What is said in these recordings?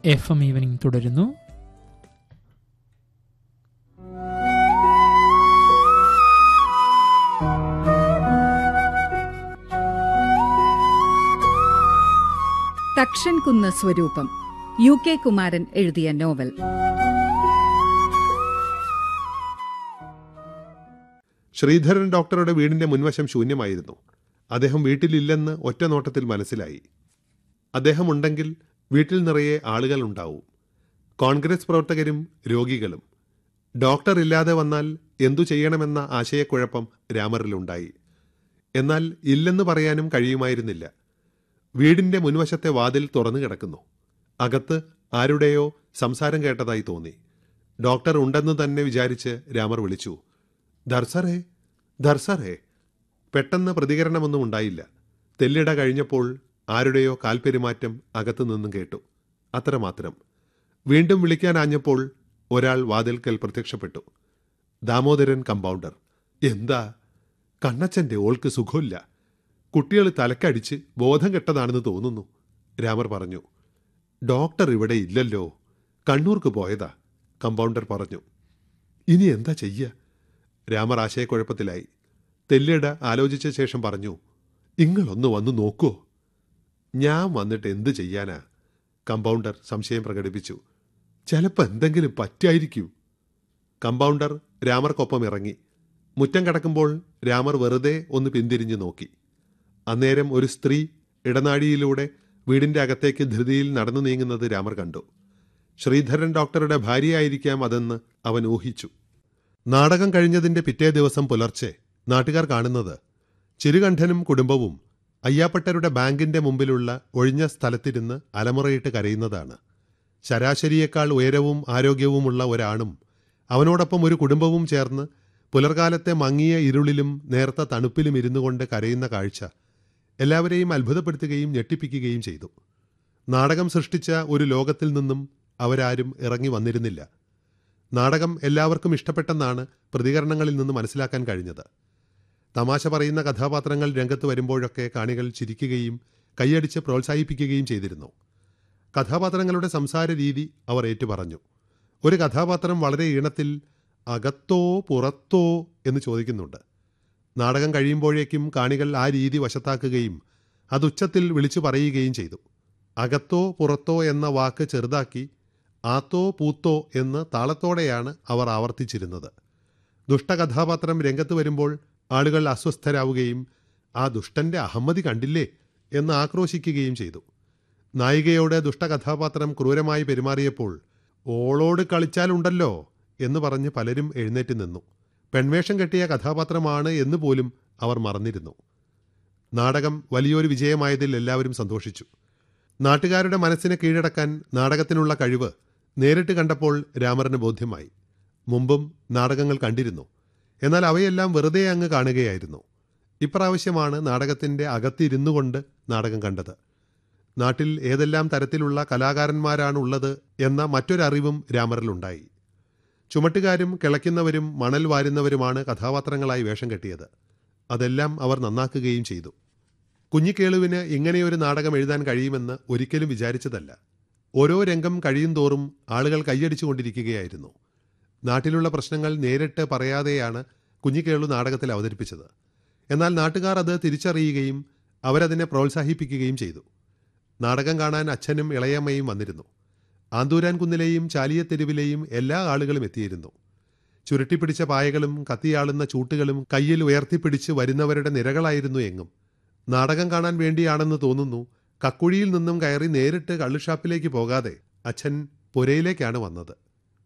F M evening തുടരുന്നു തക്ഷൻ കുന്ന് സ്വരൂപം യു കെ കുമാരൻ എഴുതിയ നോവൽ ശ്രീധരൻ ഡോക്ടറുടെ വീടിന്റെ മുൻവശം ശൂന്യമായിരുന്നു അദ്ദേഹം വീട്ടിലില്ലെന്ന് ഒറ്റ നോട്ടത്തിൽ മനസ്സിലായി അദ്ദേഹം ഉണ്ടെങ്കിൽ വീട്ടിൽ നിറയെ ആളുകൾ ഉണ്ടാവും കോൺഗ്രസ് പ്രവർത്തകരും രോഗികളും ഡോക്ടർ ഇല്ലാതെ വന്നാൽ എന്തു ചെയ്യണമെന്ന ആശയക്കുഴപ്പം രാമറിലുണ്ടായി എന്നാൽ ഇല്ലെന്ന് പറയാനും കഴിയുമായിരുന്നില്ല വീടിന്റെ മുൻവശത്തെ വാതിൽ തുറന്നു കിടക്കുന്നു അകത്ത് ആരുടെയോ സംസാരം കേട്ടതായി തോന്നി ഡോക്ടർ ഉണ്ടെന്ന് തന്നെ വിചാരിച്ച് രാമർ വിളിച്ചു ദർസറേ ദർസറേ പെട്ടെന്ന് പ്രതികരണമൊന്നും ഉണ്ടായില്ല തെല്ലിട കഴിഞ്ഞപ്പോൾ ആരുടെയോ കാൽപെരുമാറ്റം അകത്തു നിന്നും കേട്ടു അത്രമാത്രം വീണ്ടും വിളിക്കാനാഞ്ഞപ്പോൾ ഒരാൾ വാതിൽക്കൽ പ്രത്യക്ഷപ്പെട്ടു ദാമോദരൻ കമ്പൗണ്ടർ എന്താ കണ്ണച്ചന്റെ ഓൾക്ക് സുഖമില്ല കുട്ടികൾ തലക്കടിച്ച് ബോധം കെട്ടതാണെന്ന് തോന്നുന്നു രാമർ പറഞ്ഞു ഡോക്ടർ ഇവിടെ ഇല്ലല്ലോ കണ്ണൂർക്ക് പോയതാ കമ്പൗണ്ടർ പറഞ്ഞു ഇനി എന്താ ചെയ്യ രാമർ ആശയക്കുഴപ്പത്തിലായി തെല്ലിട ആലോചിച്ച ശേഷം പറഞ്ഞു ഇങ്ങളൊന്ന് വന്നു നോക്കൂ ഞാൻ വന്നിട്ട് എന്ത് ചെയ്യാനാ കമ്പൗണ്ടർ സംശയം പ്രകടിപ്പിച്ചു ചിലപ്പോൾ എന്തെങ്കിലും പറ്റായിരിക്കും കമ്പൗണ്ടർ രാമർക്കൊപ്പം ഇറങ്ങി മുറ്റം കടക്കുമ്പോൾ രാമർ വെറുതെ ഒന്ന് പിന്തിരിഞ്ഞു നോക്കി അന്നേരം ഒരു സ്ത്രീ ഇടനാഴിയിലൂടെ വീടിന്റെ അകത്തേക്ക് ധൃതിയിൽ നടന്നു നീങ്ങുന്നത് രാമർ കണ്ടു ശ്രീധരൻ ഡോക്ടറുടെ ഭാര്യയായിരിക്കാം അതെന്ന് അവൻ ഊഹിച്ചു നാടകം കഴിഞ്ഞതിന്റെ പിറ്റേ ദിവസം പുലർച്ചെ നാട്ടുകാർ കാണുന്നത് ചിരുകണ്ഠനും കുടുംബവും അയ്യാപ്പട്ടരുടെ ബാങ്കിന്റെ മുമ്പിലുള്ള ഒഴിഞ്ഞ സ്ഥലത്തിരുന്ന് അലമുറയിട്ട് കരയുന്നതാണ് ശരാശരിയേക്കാൾ ഉയരവും ആരോഗ്യവുമുള്ള ഒരാണും അവനോടൊപ്പം ഒരു കുടുംബവും ചേർന്ന് പുലർകാലത്തെ മങ്ങിയ ഇരുളിലും നേർത്ത തണുപ്പിലും ഇരുന്നു കൊണ്ട് കരയുന്ന കാഴ്ച എല്ലാവരെയും അത്ഭുതപ്പെടുത്തുകയും ഞെട്ടിപ്പിക്കുകയും ചെയ്തു നാടകം സൃഷ്ടിച്ച ഒരു ലോകത്തിൽ നിന്നും അവരാരും ഇറങ്ങി വന്നിരുന്നില്ല നാടകം എല്ലാവർക്കും ഇഷ്ടപ്പെട്ടെന്നാണ് പ്രതികരണങ്ങളിൽ നിന്ന് മനസ്സിലാക്കാൻ കഴിഞ്ഞത് തമാശ പറയുന്ന കഥാപാത്രങ്ങൾ രംഗത്ത് വരുമ്പോഴൊക്കെ കാണികൾ ചിരിക്കുകയും കൈയടിച്ച് പ്രോത്സാഹിപ്പിക്കുകയും ചെയ്തിരുന്നു കഥാപാത്രങ്ങളുടെ സംസാര രീതി അവർ ഏറ്റുപറഞ്ഞു ഒരു കഥാപാത്രം വളരെ ഈണത്തിൽ അകത്തോ പുറത്തോ എന്ന് ചോദിക്കുന്നുണ്ട് നാടകം കഴിയുമ്പോഴേക്കും കാണികൾ ആ രീതി വശത്താക്കുകയും അത് ഉച്ചത്തിൽ വിളിച്ചു പറയുകയും ചെയ്തു അകത്തോ പുറത്തോ എന്ന വാക്ക് ചെറുതാക്കി ആത്തോ പൂത്തോ എന്ന് താളത്തോടെയാണ് അവർ ആവർത്തിച്ചിരുന്നത് ദുഷ്ടകഥാപാത്രം രംഗത്ത് വരുമ്പോൾ ആളുകൾ അസ്വസ്ഥരാവുകയും ആ ദുഷ്ടന്റെ അഹമ്മതി കണ്ടില്ലേ എന്ന് ആക്രോശിക്കുകയും ചെയ്തു നായികയോട് ദുഷ്ടകഥാപാത്രം ക്രൂരമായി പെരുമാറിയപ്പോൾ ഓളോട് കളിച്ചാലുണ്ടല്ലോ എന്ന് പറഞ്ഞ് പലരും എഴുന്നേറ്റ് നിന്നു പെൺവേഷം കെട്ടിയ കഥാപാത്രമാണ് എന്ന് പോലും അവർ മറന്നിരുന്നു നാടകം വലിയൊരു വിജയമായതിൽ എല്ലാവരും സന്തോഷിച്ചു നാട്ടുകാരുടെ മനസ്സിനെ കീഴടക്കാൻ നാടകത്തിനുള്ള കഴിവ് നേരിട്ട് കണ്ടപ്പോൾ രാമറിന് ബോധ്യമായി മുമ്പും നാടകങ്ങൾ കണ്ടിരുന്നു എന്നാൽ അവയെല്ലാം വെറുതെ അങ്ങ് കാണുകയായിരുന്നു ഇപ്രാവശ്യമാണ് നാടകത്തിൻ്റെ അകത്തിരുന്നു കൊണ്ട് നാടകം കണ്ടത് നാട്ടിൽ ഏതെല്ലാം തരത്തിലുള്ള കലാകാരന്മാരാണുള്ളത് എന്ന മറ്റൊരറിവും രാമറിലുണ്ടായി ചുമട്ടുകാരും കിളയ്ക്കുന്നവരും മണൽ വാരുന്നവരുമാണ് കഥാപാത്രങ്ങളായി വേഷം കെട്ടിയത് അതെല്ലാം അവർ നന്നാക്കുകയും ചെയ്തു കുഞ്ഞിക്കേളുവിന് ഇങ്ങനെയൊരു നാടകം എഴുതാൻ കഴിയുമെന്ന് ഒരിക്കലും വിചാരിച്ചതല്ല ഓരോ രംഗം കഴിയുന്തോറും ആളുകൾ കൈയടിച്ചുകൊണ്ടിരിക്കുകയായിരുന്നു നാട്ടിലുള്ള പ്രശ്നങ്ങൾ നേരിട്ട് പറയാതെയാണ് കുഞ്ഞിക്കേളു നാടകത്തിൽ അവതരിപ്പിച്ചത് എന്നാൽ നാട്ടുകാർ അത് തിരിച്ചറിയുകയും അവരതിനെ പ്രോത്സാഹിപ്പിക്കുകയും ചെയ്തു നാടകം കാണാൻ അച്ഛനും ഇളയമ്മയും വന്നിരുന്നു ആന്തൂരാൻ കുന്നിലെയും ചാലിയത്തെരുവിലെയും എല്ലാ ആളുകളും എത്തിയിരുന്നു ചുരുട്ടിപ്പിടിച്ച പായകളും കത്തിയാളുന്ന ചൂട്ടുകളും കയ്യിൽ ഉയർത്തിപ്പിടിച്ച് വരുന്നവരുടെ നിരകളായിരുന്നു എങ്ങും നാടകം കാണാൻ വേണ്ടിയാണെന്ന് തോന്നുന്നു കക്കുഴിയിൽ നിന്നും കയറി നേരിട്ട് കള്ളുഷാപ്പിലേക്ക് പോകാതെ അച്ഛൻ പുരയിലേക്കാണ് വന്നത്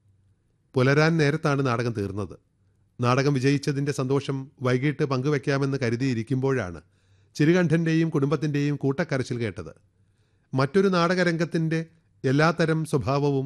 പുലരാൻ നേരത്താണ് നാടകം തീർന്നത് നാടകം വിജയിച്ചതിന്റെ സന്തോഷം വൈകിട്ട് പങ്കുവെക്കാമെന്ന് കരുതിയിരിക്കുമ്പോഴാണ് ചിരുകണ്ഠന്റെയും കുടുംബത്തിന്റെയും കൂട്ടക്കരച്ചിൽ കേട്ടത് മറ്റൊരു നാടകരംഗത്തിന്റെ എല്ലാത്തരം സ്വഭാവവും